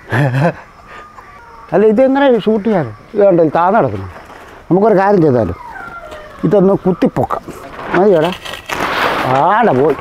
അല്ല ഇതെങ്ങനെ ഷൂട്ട് ചെയ്യാൻ ഇതുണ്ട് താന്ന് കിടക്കുന്നു നമുക്കൊരു കാര്യം ചെയ്താലും ഇതൊന്ന് കുത്തിപ്പൊക്കാം മതിയോടാ ആടെ പോയി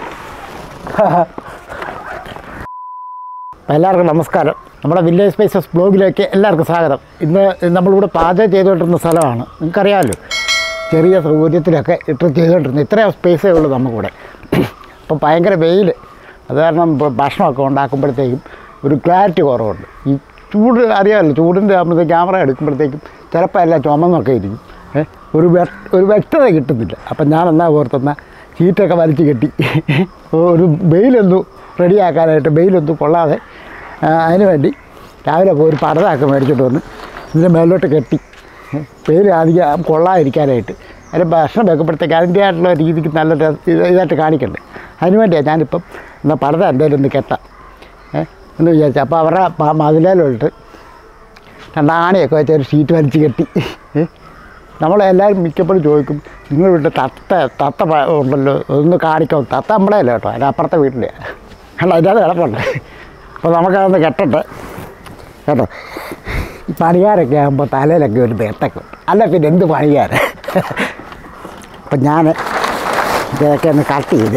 അപ്പോൾ എല്ലാവർക്കും നമസ്കാരം നമ്മുടെ വില്ലേജ് സ്പേസസ് ബ്ലോഗിലേക്ക് എല്ലാവർക്കും സ്വാഗതം ഇന്ന് നമ്മളിവിടെ പാചകം ചെയ്തുകൊണ്ടിരുന്ന സ്ഥലമാണ് നിങ്ങൾക്കറിയാമല്ലോ ചെറിയ സൗകര്യത്തിലൊക്കെ ഇട്ട് ചെയ്തുകൊണ്ടിരുന്നത് ഇത്രയും സ്പേസേ ഉള്ളൂ നമുക്കിവിടെ അപ്പോൾ ഭയങ്കര വെയിൽ അത് കാരണം ഇപ്പോൾ ഭക്ഷണമൊക്കെ ഉണ്ടാക്കുമ്പോഴത്തേക്കും ഒരു ക്ലാരിറ്റി കുറവുണ്ട് ഈ ചൂട് അറിയാമല്ലോ ചൂടിൻ്റെ ആകുമ്പോഴത്തേക്ക് ക്യാമറ എടുക്കുമ്പോഴത്തേക്കും ചിലപ്പോൾ എല്ലാം ചുമന്നൊക്കെ ഇരിക്കും ഏ, ഒരു വ്യ ഒരു വ്യക്തത കിട്ടുന്നില്ല അപ്പം ഞാൻ എന്നാ ഓർത്തെന്ന ഷീറ്റൊക്കെ വലിച്ചു കെട്ടി ഒരു വെയിലൊന്നും റെഡിയാക്കാനായിട്ട് വെയിലൊന്നും കൊള്ളാതെ ആ, അതിന് വേണ്ടി രാവിലെ പോയി ഒരു പടതാക്കം മേടിച്ചിട്ട് വന്ന് ഇതിൻ്റെ മേലോട്ട് കെട്ടി വെയിൽ അധികം കൊള്ളാതിരിക്കാനായിട്ട് അതിന് ഭക്ഷണം വെക്കുമ്പോഴത്തേക്ക് അതിൻ്റെതായിട്ടുള്ള രീതിക്ക് നല്ല രസ- ഇത് ഇതായിട്ട് കാണിക്കണ്ടേ അതിന് വേണ്ടിയാണ് ഞാനിപ്പം എന്നാൽ പടത എന്തായാലും ഒന്ന് കെട്ടാം ഏ, എന്ന് വിചാരിച്ചു അപ്പോൾ അവരുടെ പ- മതിലേലോട്ട് രണ്ടാണിയൊക്കെ വെച്ച് ഒരു ഷീറ്റ് വലിച്ച് കെട്ടി ഏ, നമ്മളെല്ലാവരും മിക്കപ്പോഴും ചോദിക്കും നിങ്ങൾ വീട്ടിൽ തത്ത തത്ത പ- ഉണ്ടല്ലോ ഒന്ന് കാണിക്കാം തത്ത നമ്മളെ അല്ല കേട്ടോ അതിൻ്റെ അപ്പുറത്തെ വീട്ടിലെ അല്ല അതിനകത്ത് കിടപ്പുണ്ട് അപ്പോൾ നമുക്കതൊന്ന് കെട്ടട്ടെ കേട്ടോ ഈ പണിക്കാരൊക്കെ ആകുമ്പോൾ തലയിലൊക്കെ ഒരു തേത്തൊക്കെ ഉണ്ട്. അല്ല പിന്നെ എന്ത് പണിക്കാരൻ അപ്പം ഞാൻ ഇതൊക്കെ ഒന്ന് കട്ട് ചെയ്ത്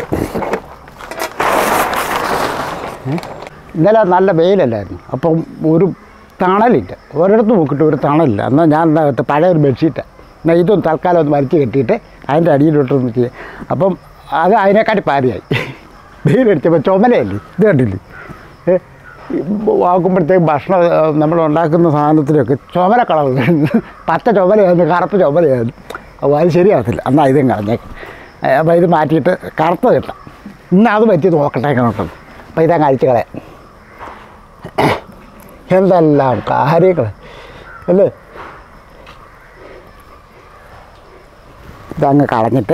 ഏ? ഇന്നലെ നല്ല വെയിലല്ലായിരുന്നു അപ്പം ഒരു തണലില്ല ഒരിടത്ത് നോക്കിയിട്ട് ഒരു തണലില്ല എന്നാൽ ഞാൻ എന്താ പഴയ ഒരു ബെഡ്ഷീറ്റാണ് എന്നാൽ ഇതൊന്ന് തൽക്കാലം ഒന്ന് വലിച്ച് കെട്ടിയിട്ട് അതിൻ്റെ അടിയിലോട്ടൊന്ന് ചെയ്യും അപ്പം അത് അതിനെക്കാട്ടി പാരിയായി വെയിലടിച്ചപ്പോൾ ചുമലയല്ലേ ഇത് കണ്ടില്ലേ ഏ, വാക്കുമ്പോഴത്തേക്ക് ഭക്ഷണം ആ, നമ്മൾ ഉണ്ടാക്കുന്ന സാധനത്തിലൊക്കെ ചുമല കളർ പച്ച ചുമലയായിരുന്നു കറുത്ത ചുമലയായിരുന്നു അപ്പോൾ അത് ശരിയാകത്തില്ല എന്നാൽ ഇതും കളഞ്ഞേക്കാം അപ്പോൾ ഇത് മാറ്റിയിട്ട് കറുത്ത കിട്ടാം ഇന്ന് അത് പറ്റി നോക്കട്ടെ നോക്കണം അപ്പോൾ ഇതങ്ങ് അഴിച്ച് കളയാം എന്തെല്ലാം കാര്യങ്ങൾ അല്ലേ ഇതങ്ങ് കളഞ്ഞിട്ട്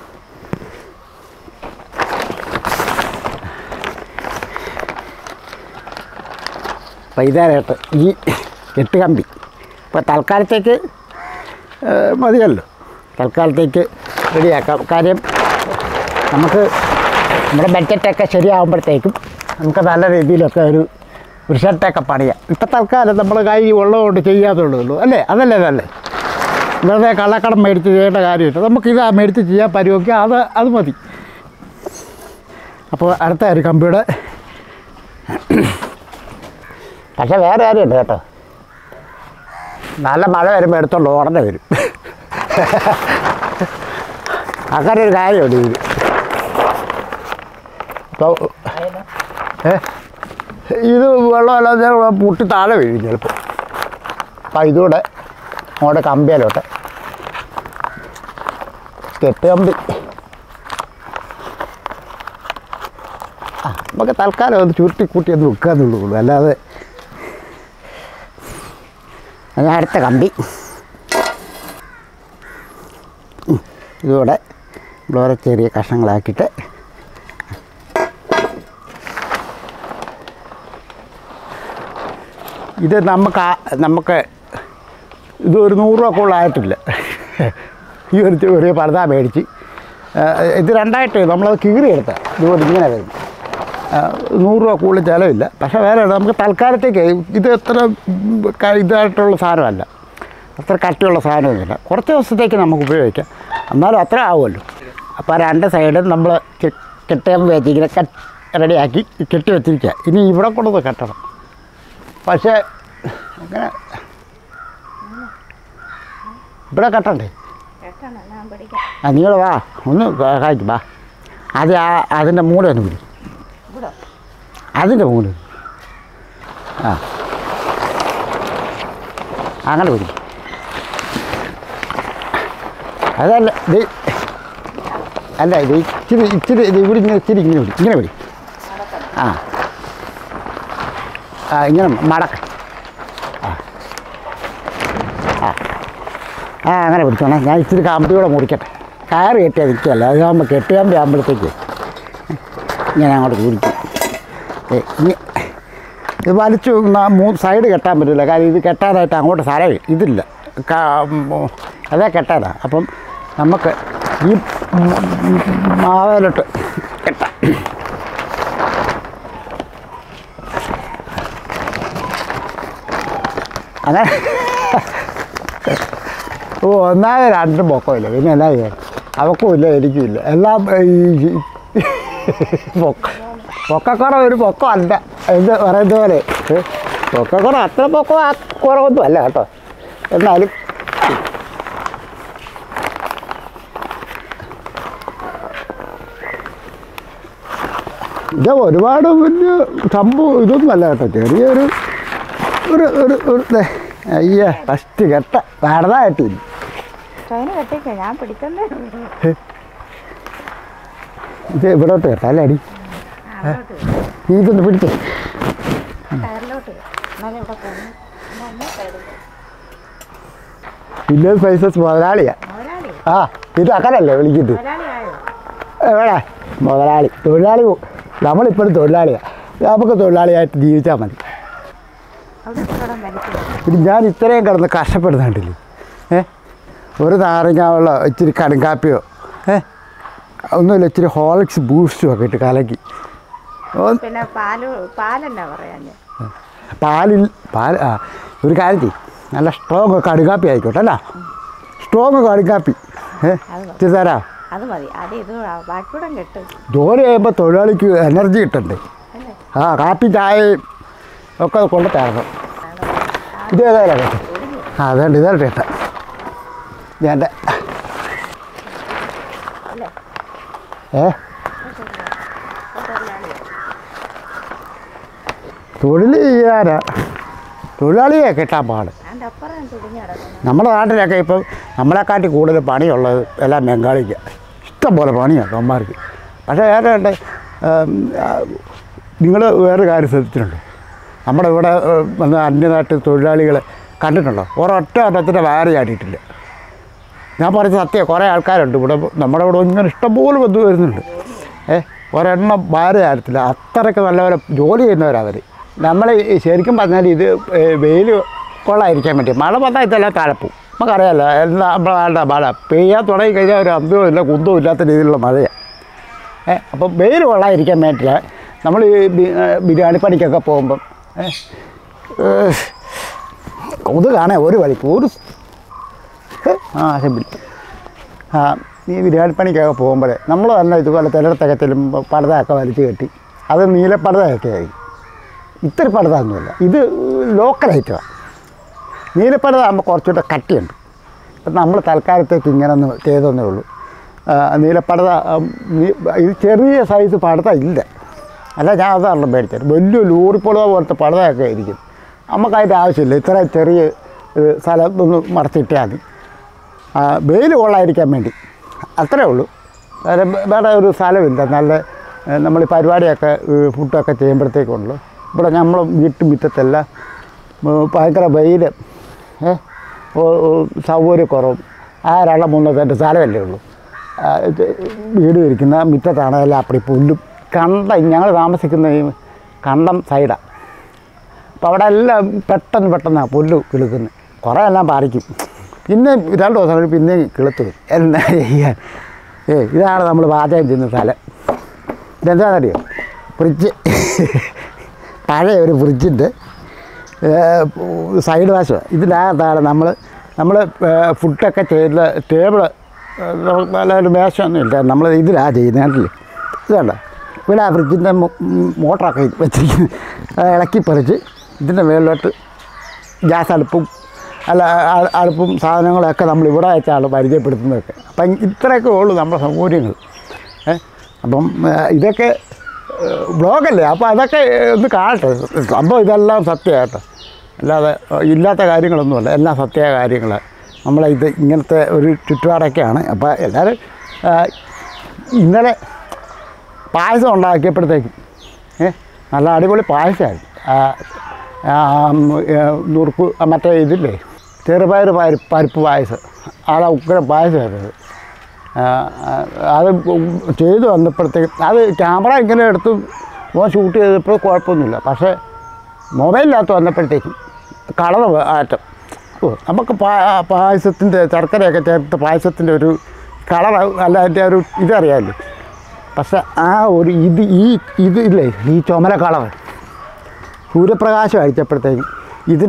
വൈകുന്നേരമായിട്ട് ഈ എട്ട് കമ്പി ഇപ്പോൾ തൽക്കാലത്തേക്ക് ഏ, മതിയല്ലോ തൽക്കാലത്തേക്ക് റെഡിയാക്കാം കാര്യം നമുക്ക് നമ്മുടെ ബഡ്ജറ്റൊക്കെ ശരിയാകുമ്പോഴത്തേക്കും നമുക്ക് നല്ല രീതിയിലൊക്കെ ഒരു ഒരു ഷർട്ടൊക്കെ പണിയാം ഇപ്പം തൽക്കാലം നമ്മൾ കൈ ഉള്ളതുകൊണ്ട് ചെയ്യാത്തുള്ളൂ അല്ലേ അതല്ലേ അതല്ലേ വെറുതെ കള്ളക്കടം മേടിച്ച് ചെയ്യേണ്ട കാര്യമില്ല നമുക്ക് ഇതാ മേടിച്ച് ചെയ്യാൻ പറ്റുമെങ്കിൽ അത് അത് മതി അപ്പോൾ അടുത്ത ഒരു കമ്പിയുടെ പക്ഷേ വേറെ കാര്യമുണ്ട് കേട്ടോ നല്ല മഴ വരുമ്പോൾ എടുത്തോണ്ട് ഓടേണ്ടി വരും അങ്ങനെ ഒരു കാര്യമുണ്ട് ഇതിൽ ഇപ്പോൾ ഏ ഇത് വെള്ളമല്ലാതെ പൊട്ടി താഴെ വീഴും ചിലപ്പോൾ അപ്പം ഇതുകൂടെ അങ്ങോട്ട് കമ്പിയിലോട്ട് കെട്ട് കമ്പി ആ നമുക്ക് തൽക്കാലം ഒന്ന് ചുരുട്ടി കൂട്ടി ഒന്ന് വെക്കാന്നുള്ളൂ അല്ലാതെ ഞാൻ അടുത്ത കമ്പി ഉം. ഇതുകൂടെ ബ്ലോറെ ചെറിയ കഷ്ണങ്ങളാക്കിയിട്ട് ഇത് നമുക്ക് ആ- നമുക്ക് ഇത് ഒരു നൂറ് രൂപ കൂടുതലായിട്ടില്ല ഈ ഒരു ചെറിയ പർദ്ദ മേടിച്ച് ആ, ഇത് രണ്ടായിട്ട് നമ്മളത് കീറിയെടുത്ത ഇതുപോലെ ഇങ്ങനെ വരും ആ, നൂറ് രൂപ കൂടുതൽ ചിലവില്ല പക്ഷേ വേറെ ഉണ്ട്. നമുക്ക് തൽക്കാലത്തേക്ക് ഇത് എത്ര ഉം, ക- ഇതായിട്ടുള്ള സാധനമല്ല അത്ര കട്ടിയുള്ള സാധനമൊന്നുമില്ല കുറച്ച് ദിവസത്തേക്ക് നമുക്ക് ഉപയോഗിക്കാം എന്നാലും അത്ര ആവുമല്ലോ അപ്പോൾ ആ രണ്ട് സൈഡും നമ്മൾ കെട്ടിയാൻ വെച്ച് ഇങ്ങനെ കട്ട് റെഡിയാക്കി കെട്ടി വെച്ചിരിക്കുക ഇനി ഇവിടെ കൊണ്ടൊന്ന് കെട്ടണം പക്ഷേ അങ്ങനെ ഇവിടെ കെട്ടണ്ടേ കേട്ടാണ് ഞാൻ പഠിക്കാം ആ നിങ്ങൾ വാ ഒന്ന് കാണിച്ചു വാ അത് ആ അതിൻ്റെ മൂല ഒന്ന് പിടി ഇവിടെ അതിൻ്റെ മൂല ആ അങ്ങനെ പിടി അതല്ല ഇത് അല്ല ഇത് ഇച്ചിരി ഇച്ചിരി ഇത് ഇവിടെ ഇങ്ങനെ ഇച്ചിരി ഇങ്ങനെ പിടി ഇങ്ങനെ പിടി ആ ആ ഇങ്ങനെ മടക്ക ആ ആ ആ അങ്ങനെ പിടിച്ചോണേ ഞാൻ ഇച്ചിരി കമ്പിയോടെ മുറിക്കട്ടെ കയറ് കെട്ടിയാൽ നിൽക്കുകയല്ല അതാകുമ്പോൾ കെട്ടുകമ്പി ആകുമ്പോഴത്തേക്ക് ഇങ്ങനെ അങ്ങോട്ട് കുടിക്കും ഏ, ഇനി- ഇത് വലിച്ചു ന- മൂന്ന് സൈഡ് കെട്ടാൻ പറ്റില്ല കാര്യം ഇത് കെട്ടാനായിട്ട് അങ്ങോട്ട് സ്ഥലം ഇതില്ല ക- ഉം, അതേ കെട്ടാനാ അപ്പം നമുക്ക് ഈ മാവേലോട്ട് കെട്ടാം അങ്ങനെ ഓ ഒന്നാമത് രണ്ടും പൊക്കമില്ല പിന്നെ എന്നാ ചെയ്യാൻ അവക്കും ഇല്ല എനിക്കും ഇല്ല എല്ലാം ഈ പൊക്ക പൊക്കക്കുറവ് ഒരു പൊക്കമല്ല എന്ന് പറയുന്ന പോലെ ഏ, പൊക്കക്കുറവ് അത്ര പൊക്കം ആ കുറവൊന്നും അല്ല കേട്ടോ എന്നാലും ഇത് ഒരുപാട് വലിയ സംഭവം ഇതൊന്നും അല്ല കേട്ടോ ചെറിയൊരു ഒരു ഒരു ഒരു ദേ, അയ്യ ഫസ്റ്റ് കെട്ട വേറതായിട്ടില്ല ട്രെയിന് കെട്ടിക്കോ ഞാൻ പിടിക്കുന്നേ ഇത് ഇവിടോട്ട് കേട്ടോ അല്ലേ അടി അങ്ങോട്ട് നീ ഇതൊന്ന് പിടിച്ചേ ടയറിലോട്ട് എന്നാലും ഇവിടെ പോകുന്നു വില്ലേജ് സ്പൈസസ് മുതലാളിയാ മുതലാളി ആ ഇത് അക്കരല്ലേ വിളിക്കുന്നത് മുതലാളിയായോ എവിടെ മുതലാളി തൊഴിലാളി പോ- നമ്മളിപ്പോഴും തൊഴിലാളിയാണ് നമുക്ക് തൊഴിലാളിയായിട്ട് ജീവിച്ചാൽ മതി അവിടെ ഇഷ്ടം വലിക്കുക ഇത് ഞാൻ ഇത്രയും കിടന്ന് കഷ്ടപ്പെടുന്നുണ്ടല്ലേ ഏ ഒരു നാരങ്ങ വെള്ളം ഇച്ചിരി കടുങ്കാപ്പിയോ ഏ ഒന്നുമില്ല ഇച്ചിരി ഹോളിക്സ് ബൂസ്റ്റും ഒക്കെ ഇട്ട് കലക്കി ഒന്ന് പിന്നെ പാല് പാലെന്നാ പറയാഞ്ഞ് പാലിൽ പാൽ ആ ഒരു കാര്യം ചെയ്യും നല്ല സ്ട്രോങ് കടുകാപ്പി ആയിക്കോട്ടെ അല്ല സ്ട്രോങ് കടുകാപ്പി ഏ ഇച്ചിരി തരാം അത് മതി അത് ഇത് ബാക്കിയൂടെ കെട്ടും ജോലി ചെയ്യുമ്പോൾ തൊഴിലാളിക്ക് എനർജി കിട്ടണ്ടേ അല്ലേ ആ കാപ്പി ചായയും ഒക്കെ കൊണ്ട് തരണം ഇത് ഏതായാലും കേട്ടോ ആ അതുകൊണ്ട് ഇതാണ് കേട്ട ഞാൻ അല്ലേ ഏ തൊഴിൽ ചെയ്യാനാ തൊഴിലാളിയെ കിട്ടാൻ പാട് ഞാൻ അപ്പുറം തുടിഞ്ഞ് കിടക്കുന്നു നമ്മുടെ നാട്ടിലൊക്കെ ഇപ്പം നമ്മളെക്കാട്ടി കൂടുതൽ പണിയുള്ളത് എല്ലാം ബംഗാളിക്ക് ഇഷ്ടം പോലെ പണിയാണ് അവന്മാർക്ക് പക്ഷേ ഏതാണ്ട് നിങ്ങൾ വേറെ കാര്യം ശ്രദ്ധിച്ചിട്ടുണ്ടോ നമ്മുടെ ഇവിടെ ഏഹ്, വന്ന അന്യനാട്ട് തൊഴിലാളികൾ കണ്ടിട്ടുണ്ടോ ഒരൊറ്റ ഒരെണ്ണത്തിൻ്റെ വയറ് ചാടിയിട്ടില്ല ഞാൻ പറഞ്ഞ സത്യം കുറേ ആൾക്കാരുണ്ട് ഇവിടെ നമ്മുടെ ഇവിടെ ഇങ്ങനെ ഇഷ്ടംപോലെ ബന്ധു വരുന്നുണ്ട് ഏ ഒരെണ്ണം വയറ് ചാടത്തില്ല അത്രയ്ക്ക് നല്ലപോലെ ജോലി ചെയ്യുന്നവരാണ് അവർ നമ്മൾ ഈ ശരിക്കും പറഞ്ഞാൽ ഇത് വെയിൽ കൊള്ളാതിരിക്കാൻ വേണ്ടി മഴ വന്നാൽ ഇതെല്ലാം താഴെപ്പോവും നമുക്കറിയാമല്ലോ എല്ലാ നമ്മുടെ നാളുടെ മഴ പെയ്യാൻ തുടങ്ങി കഴിഞ്ഞാൽ ഒരു അന്തവും ഇല്ല കുന്തവും ഇല്ലാത്ത രീതിയിലുള്ള മഴയാണ് ഏ അപ്പം വെയിൽ കൊള്ളാതിരിക്കാൻ വേണ്ടിയില്ല നമ്മൾ ഈ ബി- ഏ, ബിരിയാണി പണിക്കൊക്കെ പോകുമ്പം ഏ, ഏ, കൊതുകാണേ ഒരു വഴിക്ക് ഒരു സ്- ഏ, ആ ശരി ആ ഈ ബിരിയാണി പണിക്കൊക്കെ പോകുമ്പോൾ നമ്മൾ തന്നെ ഇതുപോലെ ചിലയിടത്തൊക്കെ ചെല്ലുമ്പോൾ പടതയൊക്കെ വലിച്ചു കെട്ടി അത് നീലപ്പടതയൊക്കെ ആയി ഇത്തിരി പടതൊന്നുമില്ല ഇത് ലോക്കൽ ഐറ്റമാണ് നീലപ്പടത ആകുമ്പോൾ കുറച്ചുകൂടെ കട്ടിയുണ്ട് അപ്പം നമ്മൾ തൽക്കാലത്തേക്ക് ഇങ്ങനെ ഒന്ന് ചെയ്തെന്നേ ഉള്ളൂ ആ, നീലപ്പടത ആ, നീ- ഇത് ചെറിയ സൈസ് പടത ഇല്ല അല്ല ഞാൻ അതാണല്ലോ മേടിച്ചത് വലിയ ലോറിപ്പടത പോലത്തെ പടതയൊക്കെ ഇരിക്കും നമുക്കതിൻ്റെ ആവശ്യമില്ല ഇത്ര ചെറിയ ഒരു സ്ഥലം ഒന്ന് മറച്ചിട്ടാൽ മതി ആ, വെയിൽ കൊള്ളാതിരിക്കാൻ വേണ്ടി അത്രേ ഉള്ളൂ വേറെ വേറെ ഒരു സ്ഥലമില്ല നല്ല ഏ, നമ്മൾ ഈ പരിപാടിയൊക്കെ ഏ, ഫുഡൊക്കെ ചെയ്യുമ്പോഴത്തേക്കുള്ളൂ ഇവിടെ നമ്മൾ വീട്ടു മുറ്റത്തെല്ലാം ഏ, ഭയങ്കര വെയിൽ ഏ ഓ- ഓ, സൗകര്യക്കുറവും ആ രണ്ട മൂന്നോ സെൻറ്റ് സ്ഥലമല്ലേ ഉള്ളൂ ആ, ഇത് വീട് ഇരിക്കുന്ന മുറ്റത്താണ് എല്ലാം അപ്പടി പുല്ലും കണ്ടം ഞങ്ങൾ താമസിക്കുന്ന ഈ കണ്ടം സൈഡാണ് അപ്പോൾ അവിടെ എല്ലാം പെട്ടെന്ന് പെട്ടെന്നാണ് പുല്ല് കിളുക്കുന്നത് കുറേ എല്ലാം പാറിക്കും പിന്നെ രണ്ട് ദിവസം കഴിഞ്ഞ് പിന്നെയും കിളുത്ത് വരും എന്നാ ചെയ്യാൻ ഏ ഇതാണ് നമ്മൾ പാചകം ചെയ്യുന്ന സ്ഥലം ഇതെന്താണെന്നറിയോ ഫ്രിഡ്ജ് പഴയ ഒരു ഫ്രിഡ്ജിൻ്റെ സൈഡ് വാശം ഇതിനകത്താണ് നമ്മൾ നമ്മൾ ഫുഡൊക്കെ ചെയ്യുന്ന ടേബിൾ നല്ലൊരു മേശമൊന്നും ഇല്ല നമ്മൾ ഇതിലാണ് ചെയ്യുന്നത് കണ്ടില്ലേ ഇതുണ്ട് ഇവിടെ ആ ഫ്രിഡ്ജിൻ്റെ മോട്ടറൊക്കെ വെച്ചിരിക്കുന്നത് അത് ഇളക്കി പറിച്ച് ഇതിൻ്റെ മേളിലോട്ട് ഗ്യാസ് അടുപ്പും അല്ല ആ- അടുപ്പും സാധനങ്ങളൊക്കെ നമ്മൾ ഇവിടെ വെച്ചാണ് പരിചയപ്പെടുത്തുന്നതൊക്കെ അപ്പം ഇത്രയൊക്കെ ഉള്ളൂ നമ്മുടെ സൗകര്യങ്ങൾ ഏ അപ്പം ഏ, ഇതൊക്കെ ബ്ലോഗല്ലേ അപ്പോൾ അതൊക്കെ ഒന്ന് കാണട്ടെ സംഭവം ഇതെല്ലാം സത്യമാട്ടോ അല്ലാതെ ഏ, ഇല്ലാത്ത കാര്യങ്ങളൊന്നുമല്ല എല്ലാം സത്യ കാര്യങ്ങൾ നമ്മളെ ഇത് ഇങ്ങനത്തെ ഒരു ചുറ്റുപാടൊക്കെയാണ് അപ്പോൾ എല്ലാവരും ഏ, ഇന്നലെ പായസം ഉണ്ടാക്കിയപ്പോഴത്തേക്കും ഏ നല്ല അടിപൊളി പായസമായിരുന്നു ആ, ആ, ഉം, ഏ, നുറുക്ക് ആ, മറ്റേ ഇതില്ലേ ചെറുപയർ പരി പരിപ്പ് പായസം ആളെ ഉഗ്രം പായസമായിരുന്നു അത്. ആ, ആ, അത് ചെയ്തു വന്നപ്പോഴത്തേക്കും അത് ക്യാമറ ഇങ്ങനെ എടുത്ത് മോൻ ഷൂട്ട് ചെയ്തപ്പോൾ കുഴപ്പമൊന്നുമില്ല പക്ഷേ മൊബൈലിനകത്ത് വന്നപ്പോഴത്തേക്കും കളർ ആറ്റം ഓ നമുക്ക് പാ പായസത്തിൻ്റെ ശർക്കരയൊക്കെ ചേർത്ത് പായസത്തിൻ്റെ ഒരു കളർ അല്ല അതിൻ്റെ ഒരു ഇതറിയാമല്ലോ പക്ഷെ ആ ഒരു ഇത് ഈ ഇത് ഇല്ലേ ഈ ചുമല കളർ സൂര്യപ്രകാശം അടിച്ചപ്പോഴത്തേക്കും ഇതിൻ്റെ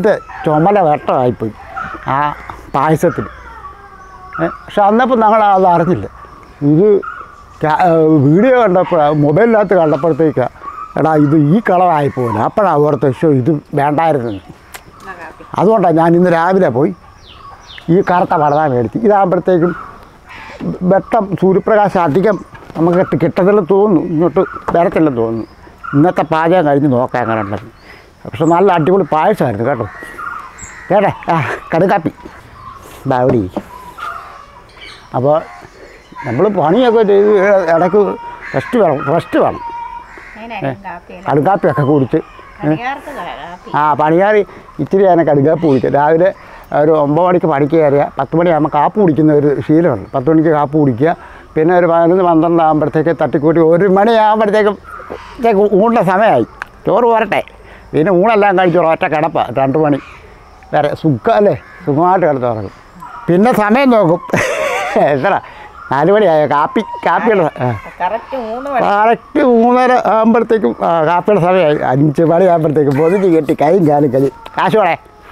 ചുമല വെട്ടമായിപ്പോയി ആ പായസത്തിൽ ഏ, പക്ഷെ അന്നപ്പോൾ ഞങ്ങൾ അത് അറിഞ്ഞില്ല ഇത് ക്യാ- ഏ, വീഡിയോ കണ്ടപ്പോൾ മൊബൈലിനകത്ത് കണ്ടപ്പോഴത്തേക്കാണ് എടാ ഇത് ഈ കളറായി പോലെ അപ്പോഴാണ് ഓർത്ത് ഷോ ഇത് വേണ്ടായിരുന്നു എന്നാ കാപ്പി അതുകൊണ്ടാണ് ഞാൻ ഇന്ന് രാവിലെ പോയി ഈ കറുത്ത പടതാ മേടിച്ച് ഇതാകുമ്പോഴത്തേക്കും വെട്ടം സൂര്യപ്രകാശം അധികം നമുക്ക് കിട്ട- കിട്ടത്തില്ല തോന്നുന്നു ഇങ്ങോട്ട് വരത്തില്ലെന്ന് തോന്നുന്നു ഇന്നത്തെ പാചകം കഴിഞ്ഞ് നോക്കാം അങ്ങനെ ഉണ്ടെന്ന് പക്ഷെ നല്ല അടിപൊളി പായസമായിരുന്നു കേട്ടോ കേട്ടെ ആ കടുകാപ്പി ഇതാ അവിടെ ഇരിക്കും. അപ്പോൾ നമ്മൾ പണിയൊക്കെ ചെയ്ത് ഇടയ്ക്ക് റെസ്റ്റ് വേണം റെസ്റ്റ് വേണം അതിനാണ് കാപ്പി കടുകാപ്പിയൊക്കെ കുടിച്ച് കണിയാർത്ത് കാപ്പി ആ പണിയാറി ഇച്ചിരി ഞാൻ കടുകാപ്പ് കുടിക്കും രാവിലെ ഒരു ഒമ്പത് മണിക്ക് പണിക്ക് കയറിയ പത്ത് മണിയാകുമ്പോൾ കാപ്പ് കുടിക്കുന്ന ഒരു ശീലമുണ്ട് പത്ത് മണിക്ക് കാപ്പ് കുടിക്കുക പിന്നെ ഒരു പതിനൊന്ന് പന്ത്രണ്ട് ആകുമ്പോഴത്തേക്ക് തട്ടിക്കൂട്ടി ഒരു മണിയാകുമ്പോഴത്തേക്കും ത്തേക്ക് ഊണിൻ്റെ സമയമായി ചോറ് പോരട്ടെ പിന്നെ ഊണെല്ലാം കഴിച്ചു ഒറ്റ കിടപ്പ രണ്ട് മണി വേറെ സുഖം അല്ലേ സുഖമായിട്ട് കിടത്ത് ഉറങ്ങും പിന്നെ സമയം നോക്കും എത്ര നാല് മണിയായോ കാപ്പി കാപ്പിയുള്ള ആ കറക്റ്റ് മൂന്ന് മണി കറക്റ്റ് മൂന്നര ആകുമ്പോഴത്തേക്കും ആ, കാപ്പിയുടെ സമയമായി അഞ്ച് മണി ആകുമ്പോഴത്തേക്കും പൊതിഞ്ഞ് കെട്ടി കൈയും കാലും കലി കാശോടെ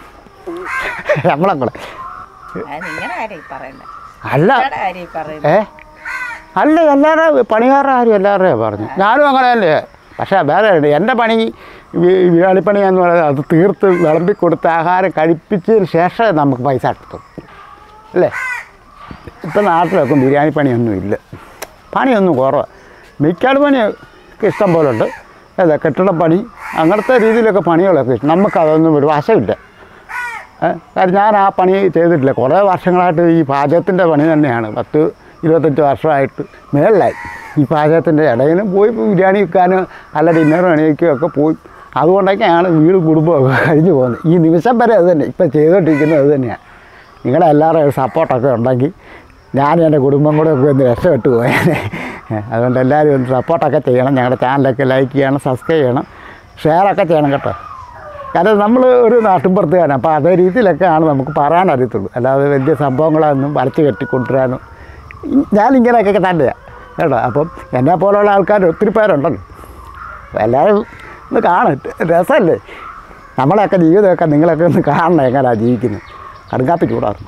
ശമ്പളം കൂടെ നിങ്ങളുടെ കാര്യം ഈ പറയുന്നത് അല്ല നിങ്ങളുടെ കാര്യം ഈ പറയുന്നത് ഏ അല്ല എല്ലാവരും പണിക്കാരുടെ കാര്യം എല്ലാവരുടെയും പറഞ്ഞു ഞാനും അങ്ങനെ തന്നെ പക്ഷേ വേറെ ഉണ്ട് എൻ്റെ പണി വിളാളിപ്പണി എന്ന് പറയുന്നത് അത് തീർത്ത് വിളമ്പി കൊടുത്ത് ആഹാരം കഴിപ്പിച്ചതിന് ശേഷം നമുക്ക് പൈസ കിട്ടും അല്ലേ ഇപ്പം നാട്ടിലൊക്കെ ബിരിയാണി പണിയൊന്നും ഇല്ല പണിയൊന്നും കുറവാണ് മിക്കാട് പണിയൊക്കെ ഇഷ്ടം പോലെ ഉണ്ട് അല്ല കെട്ടിടപ്പണി അങ്ങനത്തെ രീതിയിലൊക്കെ പണികളൊക്കെ ഇഷ്ടം നമുക്കതൊന്നും ഒരു വശമില്ല ഏ, കാര്യം ഞാൻ ആ പണി ചെയ്തിട്ടില്ല കുറേ വർഷങ്ങളായിട്ട് ഈ പാചകത്തിൻ്റെ പണി തന്നെയാണ് പത്ത് ഇരുപത്തഞ്ച് വർഷമായിട്ട് മേളിലായി ഈ പാചകത്തിൻ്റെ ഇടയിൽ പോയി ബിരിയാണി വെക്കാനും അല്ല ഡിന്നർ പണിയൊക്കെ ഒക്കെ പോയി അതുകൊണ്ടൊക്കെയാണ് വീട് കുടുംബമൊക്കെ കഴിഞ്ഞു പോകുന്നത് ഈ നിമിഷം വരെ അത് തന്നെ ഇപ്പം ചെയ്തുകൊണ്ടിരിക്കുന്നത് അത് തന്നെയാണ് നിങ്ങളുടെ എല്ലാവരുടെയും സപ്പോർട്ടൊക്കെ ഉണ്ടെങ്കിൽ ഞാനും എൻ്റെ കുടുംബം കൂടെ ഒക്കെ ഒന്ന് രക്ഷപ്പെട്ടു പോയേനെ അതുകൊണ്ട് എല്ലാവരും ഒന്ന് സപ്പോർട്ടൊക്കെ ചെയ്യണം ഞങ്ങളുടെ ചാനലൊക്കെ ലൈക്ക് ചെയ്യണം സബ്സ്ക്രൈബ് ചെയ്യണം ഷെയറൊക്കെ ചെയ്യണം കേട്ടോ കാരണം നമ്മൾ ഒരു നാട്ടിൻപുറത്തുകാരാണ് അപ്പോൾ അതേ രീതിയിലൊക്കെയാണ് നമുക്ക് പറയാൻ അറിയത്തുള്ളൂ അല്ലാതെ വലിയ സംഭവങ്ങളൊന്നും വരച്ച് കെട്ടിക്കൊണ്ടുവരാനും ഈ- ഞാനിങ്ങനെയൊക്കെ തന്നെയാണ് കേട്ടോ അപ്പം എന്നെ പോലുള്ള ആൾക്കാർ ഒത്തിരി പേരുണ്ടല്ലോ അപ്പോൾ എല്ലാവരും ഒന്ന് കാണും രസമല്ലേ നമ്മളെയൊക്കെ ജീവിതമൊക്കെ നിങ്ങളൊക്കെ ഒന്ന് കാണണം എങ്ങനെയാണ് ജീവിക്കുന്നത് കടുങ്കാപ്പി ചൂടാറും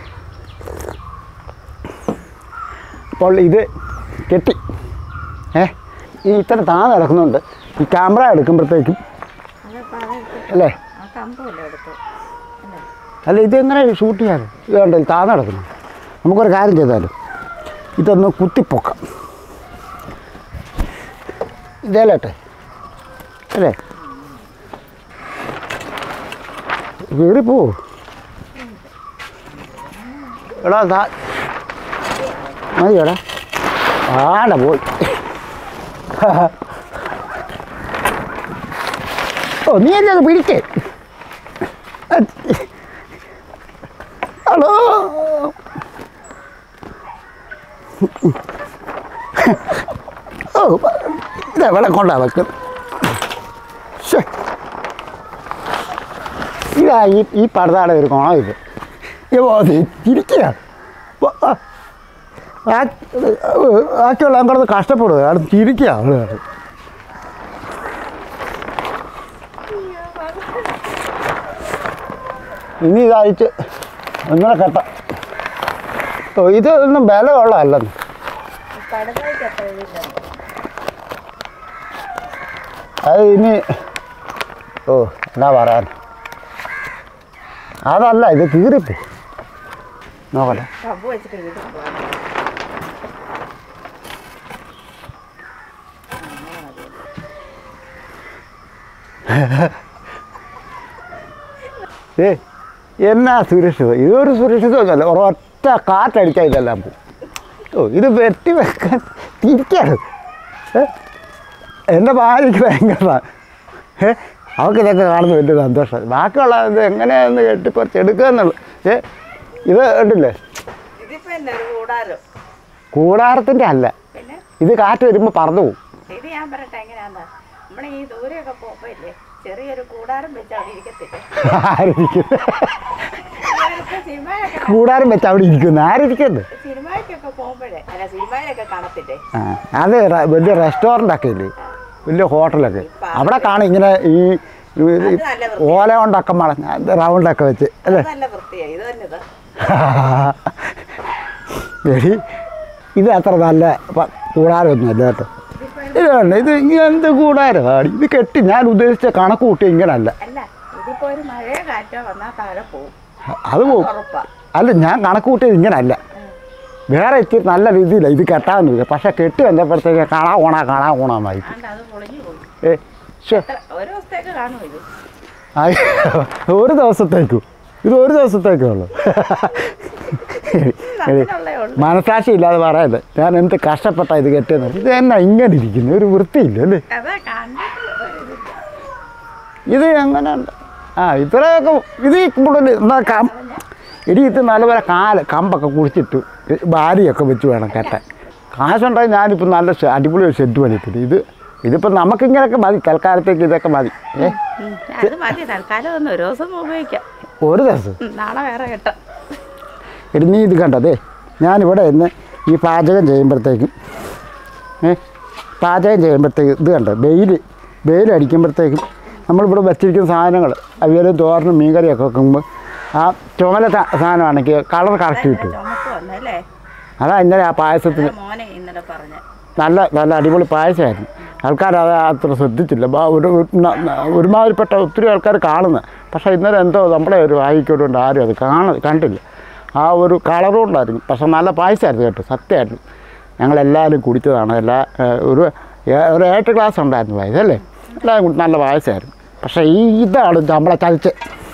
അപ്പോൾ ഇത് കെട്ടി ഏ ഈ ഇത്ര താന്ന് കിടക്കുന്നുണ്ട് ഈ ക്യാമറ എടുക്കുമ്പോഴത്തേക്കും അതപ്പോൾ അതെടുത്ത് അല്ലേ ആ കമ്പല്ലേ എടുത്തു അല്ലേ അല്ല ഇതെങ്ങനെ ഷൂട്ട് ചെയ്യാറ് ഇത് കണ്ടോ ഇത് താന്ന് കിടക്കുന്നു നമുക്കൊരു കാര്യം ചെയ്താലും ഇതൊന്ന് കുത്തിപ്പൊക്കാം ഇതേലട്ടെ അല്ലേ കയറിപ്പോ എടാ താ മതിയടാ ആട പോയി ഓ നീ എന്നെ അത് പിടിക്കേ ഹലോ ഓ ഇതെവിടെ കൊണ്ടാ വെക്കും ശ്ശേ. ഇതാ ഈ ഈ പടുതാടെ ഒരു കോണം ഇത് തിരിക്കുക ബാക്കിയുള്ള കിടന്ന് കഷ്ടപ്പെടുക അവിടെ തിരിക്കുക ആളുകൾ ഇനി ഇതയച്ച് ഒന്നര കെട്ട ഓ ഇതൊന്നും ബലമുള്ളതല്ലെന്ന് കടുതായിട്ട് എത്ര എഴുതിയിട്ടുണ്ട് അത് ഇനി ഓ എന്താ പറയാൻ അതല്ല ഇത് കീറിപ്പോ നോക്കട്ടെ കമ്പ് വെച്ചിട്ട് വീട്ടിൽ പോകാം ഏ എന്നാ സുരക്ഷിതം ഇതൊരു സുരക്ഷിതമൊന്നുമല്ല ഒരൊറ്റ കാറ്റടിച്ചാൽ ഇതെല്ലാം പോകും ഓ ഇത് വെട്ടി വെക്കാൻ തിരിക്കാണ് ഏ എൻ്റെ ഭാര്യയ്ക്ക് ഭയങ്കര ഏ അവൾക്ക് ഇതൊക്കെ കാണുന്നത് വലിയ സന്തോഷം ബാക്കിയുള്ള ഇത് എങ്ങനെയാന്ന് കെട്ടിപ്പറിച്ച് എടുക്കുക എന്നുള്ളു ഏ ഇത് കണ്ടില്ലേ ഇതിപ്പോ എന്നാ ഒരു കൂടാലോ കൂടാരത്തിൻ്റെ അല്ല പിന്നെ ഇത് കാറ്റ് വരുമ്പോൾ പറന്നു പോകും ഇത് ഞാൻ പറയട്ടെ എങ്ങനെയാന്ന് നമ്മളെ ഈ ദൂരെയൊക്കെ പോകുമ്പോ ഇല്ലേ ചെറിയൊരു കൂടാരം വെച്ച് അവിടെ ഇരിക്കത്തില്ലേ ആരിരിക്കുന്നു ഇവരൊക്കെ സിനിമയൊക്കെ കൂടാരം വെച്ച് അവിടെ ഇരിക്കുന്നു ആരിരിക്കുന്നു സിനിമയ്ക്കൊക്കെ പോകുമ്പോഴേ അല്ല സിനിമയിലൊക്കെ കാണത്തില്ലേ ആ അത് റ- വലിയ റെസ്റ്റോറൻ്റ് ഒക്കെ ഇല്ലേ വലിയ ഹോട്ടലൊക്കെ അവിടെ കാണും ഇങ്ങനെ ഈ ഇത് ഇത് അത് നല്ല വൃത്തി ഓല കൊണ്ടൊക്കെ മടങ്ങ റൗണ്ടൊക്കെ വെച്ച് അല്ലേ അത് നല്ല വൃത്തിയായി ഇത് തന്നെ ഇത് എടി ഇത് അത്ര നല്ല പ- കൂടാരമൊന്നുമല്ല കേട്ടോ ഇത് വേണ്ട ഇത് ഇങ്ങനെ എന്ത് കൂടാരമാണ് ഇത് കെട്ടി ഞാൻ ഉദ്ദേശിച്ച കണക്ക് കൂട്ടി ഇങ്ങനല്ല അല്ല ഇതിപ്പോ ഒരു മഴയോ കാറ്റോ വന്നാൽ താഴെ പോവും അത് പോവും ഉറപ്പാ അല്ല ഞാൻ കണക്ക് കൂട്ടിയത് ഇങ്ങനല്ല വേറെ ഇച്ചിരി നല്ല രീതിയില്ല ഇത് കെട്ടാമെന്നില്ല പക്ഷെ കെട്ടി വന്നപ്പോഴത്തേക്ക് കാണാ ഓണാ കാണാ ഓണാമായി ആണ്ട് അത് പൊളിഞ്ഞു പോയി ഏ ശ്ശെ. എത്ര ഒരു ദിവസത്തേക്ക് കാണും ഇത് ആയി. ഒരു ദിവസത്തേക്കു ഇത് ഒരു ദിവസത്തേക്കേ ഉള്ളൂ അതിനുള്ളേ ഉള്ളൂ മനസാക്ഷി ഇല്ലാതെ പറയല്ലേ ഞാൻ എന്ത് കഷ്ടപ്പെട്ട ഇത് കെട്ടിയെന്ന് ഇത് എന്നാ ഇങ്ങനെ ഇരിക്കുന്നു ഒരു വൃത്തിയില്ല അല്ലേ അതാ കണ്ടിട്ട് ഒരു ഇതില്ല. ഇത് എങ്ങനെ ഉണ്ട് ആ ഇത്രയൊക്കെ ഇത് കൂടുതൽ എന്നാ കം ഇടി ഇത് നല്ലപോലെ കാല് കമ്പൊക്കെ കുടിച്ചിട്ട് ഭാര്യയൊക്കെ വെച്ച് വേണം കെട്ടാൻ കാശുണ്ടെങ്കിൽ ഞാനിപ്പോൾ നല്ല ഷെ- അടിപൊളി ഒരു ഷെഡ് പണിയിട്ടില്ല ഇത് ഇതിപ്പോൾ നമുക്കിങ്ങനെയൊക്കെ മതി തൽക്കാലത്തേക്ക് ഇതൊക്കെ മതി ഏ ഉം, അത് മതി തൽക്കാലം ഒന്ന് ഒരു ദിവസം ഉപയോഗിക്കാം ഒരു ദിവസം ഉം, നാളെ വേറെ കെട്ടാം എടി നീ ഇത് കണ്ടതേ ഞാനിവിടെ ഇന്ന് ഈ പാചകം ചെയ്യുമ്പോഴത്തേക്കും ഏ പാചകം ചെയ്യുമ്പോഴത്തേക്ക് ഇത് കണ്ടോ വെയിൽ വെയിൽ അടിക്കുമ്പോഴത്തേക്കും നമ്മളിവിടെ വെച്ചിരിക്കുന്ന സാധനങ്ങൾ അവിയൽ തോരനും മീൻകറിയൊക്കെ വെക്കുമ്പോൾ ആ ചുമല സാ- സാധനമാണെങ്കിൽ കളർ കറക്റ്റ് കിട്ടും ചുമപ്പ് വന്നല്ലേ അതാ ഇന്നലെ ആ പായസത്തിന് അതാ മോനെ ഇന്നലെ പറഞ്ഞ നല്ല നല്ല അടിപൊളി പായസമായിരുന്നു ആൾക്കാർ അത് അത്ര ശ്രദ്ധിച്ചില്ല ബാ- ഒരു ഒരു ന- ന- ഒരുമാതിരിപ്പെട്ട ഒത്തിരി ആൾക്കാർ കാണുന്നത് പക്ഷേ ഇന്നലെ എന്തോ നമ്മുടെ ഒരു വായിക്കോടുകൊണ്ട് ആരും അത് കാണ കണ്ടില്ല ആ ഒരു കളറും ഉണ്ടായിരുന്നു പക്ഷേ നല്ല പായസമായിരുന്നു കേട്ടോ സത്യമായിരുന്നു ഞങ്ങളെല്ലാവരും കുടിച്ചതാണ് എല്ലാ ഏഹ്, ഒരു ഏ- ഒരു എട്ട് ക്ലാസ് ഉണ്ടായിരുന്നു പായസം അല്ലേ എല്ലാം കൂടി നല്ല പായസമായിരുന്നു പക്ഷേ ഈ ഇതാണ് നമ്മളെ ചതിച്ച്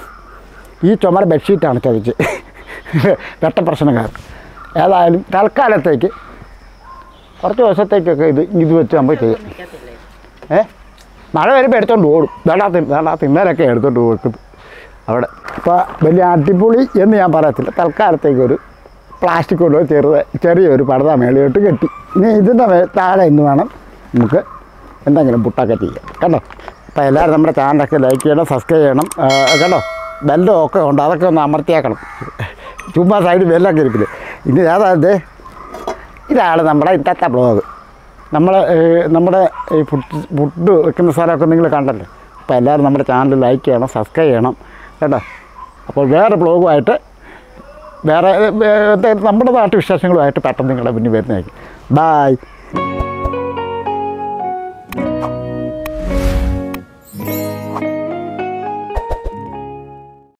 ഈ ചുമര ബെഡ്ഷീറ്റാണ് ചതിച്ച് വെട്ട പ്രശ്നക്കാർ ഏതായാലും തൽക്കാലത്തേക്ക് കുറച്ച് ദിവസത്തേക്കൊക്കെ ഇത് ഇത് വെച്ച് നമുക്ക് ചെയ്യാം നിൽക്കത്തില്ലേ ഏ മഴ വരുമ്പോൾ എടുത്തോണ്ട് ഓടും വേണ്ടാത്ത വേണ്ടാത്ത ഇന്നലൊക്കെ എടുത്തോണ്ട് കൊടുക്കും അവിടെ ഇപ്പോൾ വലിയ അടിപൊളി എന്ന് ഞാൻ പറയത്തില്ല തൽക്കാലത്തേക്ക് ഒരു പ്ലാസ്റ്റിക് കൊണ്ട് ചെറുത് ചെറിയൊരു പടത മേളിലോട്ട് കെട്ടി ഇനി ഇതിൻ്റെ മേ താഴെ ഇന്ന് വേണം നമുക്ക് എന്തെങ്കിലും പുട്ടൊക്കെ ചെയ്യാം കേട്ടോ അപ്പോൾ എല്ലാവരും നമ്മുടെ ചാനലൊക്കെ ലൈക്ക് ചെയ്യണം സബ്സ്ക്രൈബ് ചെയ്യണം ആ, കേട്ടോ ബെല്ലും ഒക്കെ ഉണ്ട് അതൊക്കെ ഒന്ന് അമർത്തിയാക്കണം ചുമ്മാ സൈഡ് ബെല്ലൊക്കെ ഇരിക്കില്ലേ ഇനി ഏതാ ഇതാണ് നമ്മുടെ ഇന്നത്തെ ബ്ലോഗ് നമ്മൾ നമ്മുടെ ഈ ഫുഡ് ഫുഡ് വെക്കുന്ന സ്ഥലമൊക്കെ നിങ്ങൾ കണ്ടല്ലോ അപ്പോൾ എല്ലാവരും നമ്മുടെ ചാനൽ ലൈക്ക് ചെയ്യണം സബ്സ്ക്രൈബ് ചെയ്യണം കേട്ടോ അപ്പോൾ വേറെ ബ്ലോഗുമായിട്ട് വേറെ ഏ, എന്തെങ്കിലും നമ്മുടെ നാട്ടു വിശേഷങ്ങളുമായിട്ട് പെട്ടെന്ന് നിങ്ങളുടെ മുന്നിൽ വരുന്നതായിരിക്കും ബായ്